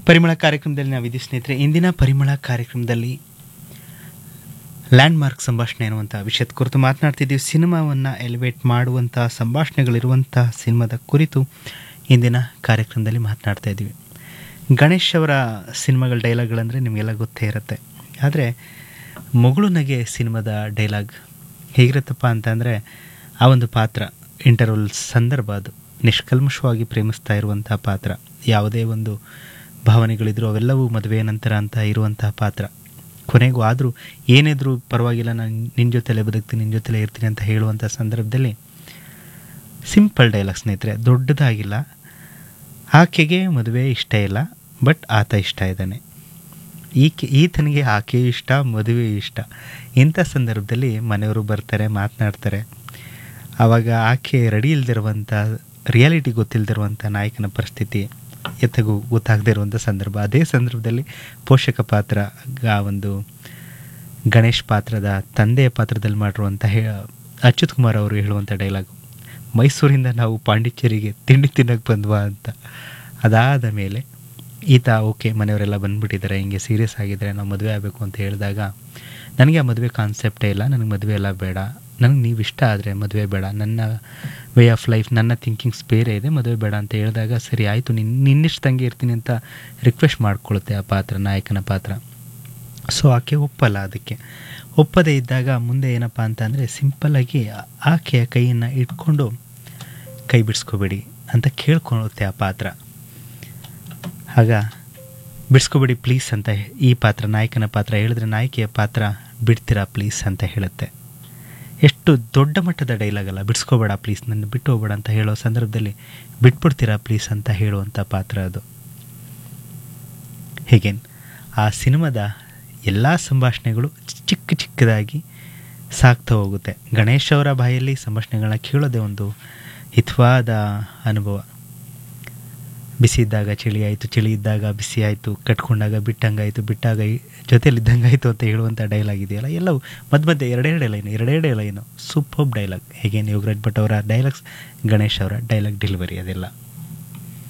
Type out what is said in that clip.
ಪರಿಮಳ ಕಾರ್ಯಕ್ರಮದಲ್ಲಿ ನಾವಿದ್ದೀವಿ ಸ್ನೇಹಿತರೆ ಇಂದಿನ ಪರಿಮಳ ಕಾರ್ಯಕ್ರಮದಲ್ಲಿ ಲ್ಯಾಂಡ್ ಮಾರ್ಕ್ ಸಂಭಾಷಣೆ ಅನ್ನುವಂಥ ವಿಷಯದ ಕುರಿತು ಮಾತನಾಡ್ತಿದ್ದೀವಿ ಸಿನಿಮಾವನ್ನು ಎಲಿವೇಟ್ ಮಾಡುವಂಥ ಸಂಭಾಷಣೆಗಳಿರುವಂಥ ಸಿನಿಮಾದ ಕುರಿತು ಇಂದಿನ ಕಾರ್ಯಕ್ರಮದಲ್ಲಿ ಮಾತನಾಡ್ತಾ ಇದ್ದೀವಿ ಗಣೇಶ್ ಅವರ ಸಿನಿಮಾಗಳ ಡೈಲಾಗ್ಗಳಂದರೆ ನಿಮಗೆಲ್ಲ ಗೊತ್ತೇ ಇರುತ್ತೆ ಆದರೆ ಮಗಳು ನಗೆ ಸಿನಿಮಾದ ಡೈಲಾಗ್ ಹೇಗಿರುತ್ತಪ್ಪ ಅಂತಂದರೆ ಆ ಒಂದು ಪಾತ್ರ ಇಂಟರ್ವಲ್ ಸಂದರ್ಭ ಅದು ನಿಷ್ಕಲ್ಮಶವಾಗಿ ಪ್ರೇಮಿಸ್ತಾ ಇರುವಂಥ ಪಾತ್ರ ಯಾವುದೇ ಒಂದು ಭಾವನೆಗಳಿದ್ರು ಅವೆಲ್ಲವೂ ಮದುವೆ ನಂತರ ಅಂತ ಇರುವಂತಹ ಪಾತ್ರ ಕೊನೆಗೂ ಆದರೂ ಏನಿದ್ರು ಪರವಾಗಿಲ್ಲ ನಾನು ನಿನ್ನ ಜೊತೆಲೇ ಬದುಕ್ತೀನಿ ನಿನ್ನ ಜೊತೆಲೇ ಇರ್ತೀನಿ ಅಂತ ಹೇಳುವಂಥ ಸಂದರ್ಭದಲ್ಲಿ ಸಿಂಪಲ್ ಡೈಲಾಗ್ ಸ್ನೇಹಿತರೆ ದೊಡ್ಡದಾಗಿಲ್ಲ ಆಕೆಗೆ ಮದುವೆ ಇಷ್ಟ ಇಲ್ಲ ಬಟ್ ಆತ ಇಷ್ಟ ಇದ್ದಾನೆ ಈಕೆ ಈತನಿಗೆ ಆಕೆ ಇಷ್ಟ ಮದುವೆ ಇಷ್ಟ ಇಂಥ ಸಂದರ್ಭದಲ್ಲಿ ಮನೆಯವರು ಬರ್ತಾರೆ ಮಾತನಾಡ್ತಾರೆ ಆವಾಗ ಆಕೆ ರೆಡಿ ಇಲ್ದಿರುವಂಥ ರಿಯಾಲಿಟಿ ಗೊತ್ತಿಲ್ಲದಿರುವಂಥ ನಾಯಕನ ಪರಿಸ್ಥಿತಿ ಎತ್ತಗೂ ಗೊತ್ತಾಗದೇ ಇರುವಂಥ ಸಂದರ್ಭ ಅದೇ ಸಂದರ್ಭದಲ್ಲಿ ಪೋಷಕ ಪಾತ್ರ ಆ ಒಂದು ಗಣೇಶ್ ಪಾತ್ರದ ತಂದೆಯ ಪಾತ್ರದಲ್ಲಿ ಮಾಡಿರುವಂಥ ಹೇ ಅಚ್ಯುತ್ ಕುಮಾರ್ ಅವರು ಹೇಳುವಂಥ ಡೈಲಾಗು ಮೈಸೂರಿಂದ ನಾವು ಪಾಂಡಿಚೇರಿಗೆ ತಿಂಡಿ ತಿನ್ನಕ್ಕೆ ಬಂದ್ವಾ ಅಂತ ಅದಾದ ಮೇಲೆ ಈತ ಓಕೆ ಮನೆಯವರೆಲ್ಲ ಬಂದುಬಿಟ್ಟಿದ್ದಾರೆ ಹಿಂಗೆ ಸೀರಿಯಸ್ ಆಗಿದ್ದಾರೆ ನಾವು ಮದುವೆ ಆಗಬೇಕು ಅಂತ ಹೇಳಿದಾಗ ನನಗೆ ಆ ಮದುವೆ ಕಾನ್ಸೆಪ್ಟೇ ಇಲ್ಲ ನನಗೆ ಮದುವೆ ಎಲ್ಲ ಬೇಡ ನನಗೆ ನೀವು ಇಷ್ಟ ಆದರೆ ಮದುವೆ ಬೇಡ ನನ್ನ ವೇ ಆಫ್ ಲೈಫ್ ನನ್ನ ಥಿಂಕಿಂಗ್ಸ್ ಬೇರೆ ಇದೆ ಮದುವೆ ಬೇಡ ಅಂತ ಹೇಳಿದಾಗ ಸರಿ ಆಯಿತು ನಿನ್ನ ನಿನ್ನಿಷ್ಟಂಗೆ ಇರ್ತೀನಿ ಅಂತ ರಿಕ್ವೆಸ್ಟ್ ಮಾಡ್ಕೊಳ್ಳುತ್ತೆ ಆ ಪಾತ್ರ ನಾಯಕನ ಪಾತ್ರ ಸೊ ಆಕೆ ಒಪ್ಪಲ್ಲ ಅದಕ್ಕೆ ಒಪ್ಪದೇ ಇದ್ದಾಗ ಮುಂದೆ ಏನಪ್ಪ ಅಂತ ಅಂದರೆ ಸಿಂಪಲ್ಲಾಗಿ ಆಕೆಯ ಕೈಯನ್ನು ಇಟ್ಕೊಂಡು ಕೈ ಬಿಡಿಸ್ಕೋಬೇಡಿ ಅಂತ ಕೇಳ್ಕೊಳ್ಳುತ್ತೆ ಆ ಪಾತ್ರ ಆಗ ಬಿಡಿಸ್ಕೋಬೇಡಿ ಪ್ಲೀಸ್ ಅಂತ ಈ ಪಾತ್ರ ನಾಯಕನ ಪಾತ್ರ ಹೇಳಿದ್ರೆ ನಾಯಕಿಯ ಪಾತ್ರ ಬಿಡ್ತೀರಾ ಪ್ಲೀಸ್ ಅಂತ ಹೇಳುತ್ತೆ ಎಷ್ಟು ದೊಡ್ಡ ಮಟ್ಟದ ಡೈಲಾಗ್ ಅಲ್ಲ ಬಿಡಿಸ್ಕೋಬೇಡ ಪ್ಲೀಸ್ ನನ್ನ ಬಿಟ್ಟು ಹೋಗ್ಬೇಡ ಅಂತ ಹೇಳೋ ಸಂದರ್ಭದಲ್ಲಿ ಬಿಟ್ಬಿಡ್ತೀರಾ ಪ್ಲೀಸ್ ಅಂತ ಹೇಳುವಂಥ ಪಾತ್ರ ಅದು ಹೀಗೆ ಆ ಸಿನಿಮಾದ ಎಲ್ಲ ಸಂಭಾಷಣೆಗಳು ಚಿಕ್ಕ ಚಿಕ್ಕದಾಗಿ ಸಾಗ್ತಾ ಹೋಗುತ್ತೆ ಗಣೇಶ್ ಅವರ ಬಾಯಲ್ಲಿ ಸಂಭಾಷಣೆಗಳನ್ನ ಕೇಳೋದೇ ಒಂದು ಹಿತವಾದ ಅನುಭವ ಬಿಸಿ ಇದ್ದಾಗ ಚಳಿ ಆಯಿತು ಚಳಿ ಇದ್ದಾಗ ಬಿಸಿ ಆಯಿತು ಕಟ್ಕೊಂಡಾಗ ಬಿಟ್ಟಂಗಾಯಿತು ಬಿಟ್ಟಾಗ ಜೊತೆಲಿದ್ದಂಗಾಯಿತು ಅಂತ ಹೇಳುವಂಥ ಡೈಲಾಗ್ ಇದೆಯಲ್ಲ ಎಲ್ಲವೂ ಮಧ್ಯ ಮಧ್ಯೆ ಎರಡೆರಡೇ ಲೈನು ಎರಡೆರಡೇ ಲೈನು ಸೂಪರ್ ಡೈಲಾಗ್ ಹೇಗೇನು ಯೋಗರಾಜ್ ಭಟ್ ಅವರ ಡೈಲಾಗ್ಸ್ ಗಣೇಶ್ ಅವರ ಡೈಲಾಗ್ ಡೆಲಿವರಿ ಅದೆಲ್ಲ